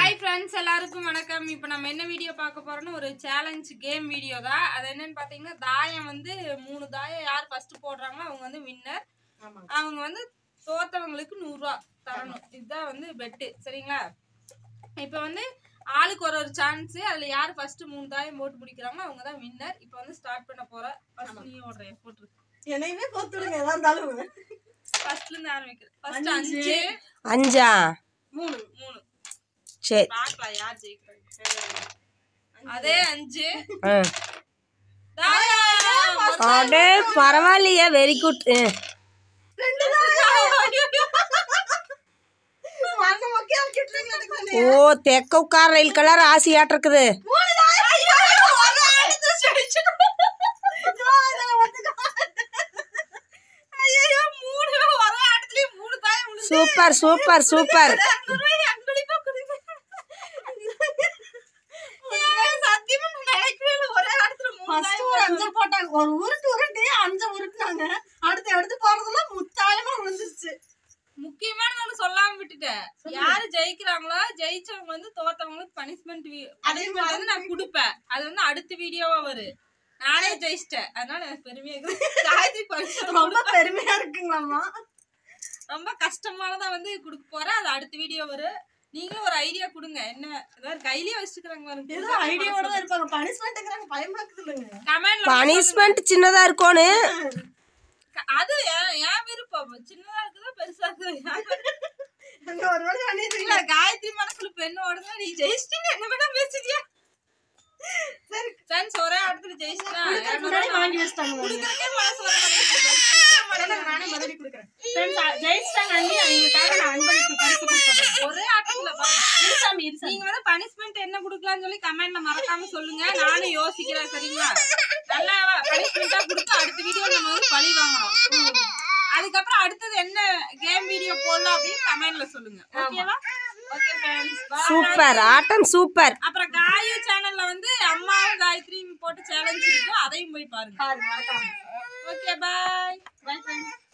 Hi friends எல்லாருக்கும் வணக்கம் இப்போ நம்ம என்ன வீடியோ பார்க்க போறோம்னு ஒரு சேலஞ்ச் கேம் வீடியோ தான் அது என்னன்னு பார்த்தீங்கன்னா தாயம் வந்து மூணு தாயம் யார் ஃபர்ஸ்ட் போடுறாங்களோ அவங்க வந்து வின்னர் அவங்க வந்து தோத்தவங்களுக்கு நூறுரூவா தரணும் இதுதான் வந்து பெட்டு சரிங்களா இப்போ வந்து ஆளுக்கு ஒரு ஒரு சான்ஸ் அதில் யார் ஃபர்ஸ்ட் மூணு தாயம் போட்டு பிடிக்கிறாங்களோ அவங்க தான் வின்னர் இப்போ வந்து ஸ்டார்ட் பண்ண போகிறேன் ஃபர்ஸ்ட் நீ ஓடுறேன் போட்டுரு என்னையுமே போத்துடுங்க எதா இருந்தாலும் ஃபர்ஸ்ட்லேருந்து ஆரம்பிக்கிறேன் ஃபர்ஸ்ட் அஞ்சு அஞ்சா மூணு மூணு சரி பார்க்கலாம் யார் ஜெயிக்கிறாங்க அதே அஞ்சு ஆ. தாயம் அடே பரவாயில்லையே வெரி குட் ரெண்டு மண்ணு மொக்கையா கிட்டுறீங்க எனக்கு தானே. ஓ தெக்க உட்கார ரயில் கலர் ஆசையாட்டு இருக்குது மூணு தாயம். ஒரு ஆளுக்கு ஜெயிச்சிடும். ஐயோ, இதுல ஒத்துக்க. ஐயையோ, மூணு ஒரே ஆட்டத்திலேயே மூணு தாயம் விழுந்து. சூப்பர் சூப்பர் சூப்பர் இருநூறு ரூபாய் அன்பளிப்பா கொடுங்க. ஏய், சத்தியமா நான் நினைக்கவே இல்லை, ஒரே ஆட்டத்துல மூணு First தாயம் ஒரு அஞ்சு போட்டாங்க ஒரு உருட்டு உருட்டி அஞ்சு உருட்டுனாங்க அடுத்து எடுத்து போறதுல முத்தாயமா விழுந்துருச்சு முக்கியமானது ஒண்ணு சொல்லாம விட்டுட்டேன் யாரு ஜெயிக்கிறாங்களோ ஜெயிச்சவங்க வந்து தோத்தவங்களுக்கு பனிஷ்மெண்ட் பனிஷ்மெண்ட் வந்து நான் கொடுப்பேன் அது வந்து அடுத்த வீடியோவா வரும் நானே ஜெயிச்சிட்டேன் அதனால எனக்கு பெருமையா இருக்குது காயத்ரி பரிசு ரொம்ப பெருமையா இருக்குங்களாமா ரொம்ப கஷ்டமானதா வந்து கொடுக்க போறேன் அது அடுத்த வீடியோ வரும் நீங்களும் ஒரு ஐடியா கொடுங்க என்ன ஏதாவது கையிலேயே வச்சுக்கிறாங்க ஏதோ ஐடியாவோட தான் இருப்பாங்க பனிஷ்மெண்ட்டுங்கிறாங்க பயமா இருக்குது இல்லைங்க கமெண்ட்ல பனிஷ்மெண்ட் சின்னதா இருக்கணும் அது என் என் விருப்பம் சின்னதா இருக்குதா பெருசா இருக்குதா அங்க ஒரு வேளை பண்ணிடுறீங்க இல்ல காயத்ரி மனசுல பெண் ஓடுதா நீ ஜெயிச்சிட்டீங்க என்ன வேணா பேசுறியா சரி சான்ஸ் ஒரே இடத்துல ஜெயிச்சிட்டா முன்னாடி வாங்கி வச்சிட்டாங்க குடுக்கறதுக்கே மனசு வர மாட்டேங்குது. நானே பதிலடி கொடுக்குறேன் ஃப்ரெண்ட்ஸ் ஜெயிச்சிட்டாங்க அண்ணி அவங்களுக்காக நான் அன்பளிப்பு பரிசு கொடுத்துறேன் ஒரே ஆட்டத்துல பாருங்க. இருசாமி இருசாமி நீங்க வந்து பனிஷ்மெண்ட் என்ன குடுக்கலாம்னு சொல்லி கமெண்ட்ல மறக்காம சொல்லுங்க நானும் யோசிக்கிறேன் சரிங்களா நல்லா பனிஷ்மெண்டா கொடுத்து அடுத்த வீடியோ நம்ம வந்து பழி வாங்கணும் அதுக்கப்புறம் அடுத்தது என்ன கேம் வீடியோ போடலாம் அப்படின்னு கமெண்ட்ல சொல்லுங்க ஓகேவா ஓகே ஃப்ரெண்ட்ஸ் சூப்பர் ஆட்டம் சூப்பர் அப்புறம் காயு சேனல்ல வந்து அம்மா காயத்ரி போட்டு சேலஞ்ச் இருக்கு அதையும் போய் பாருங்க பாருங்க மறக்காம ஓகே பாய் பை ஃப்ரெண்ட்ஸ்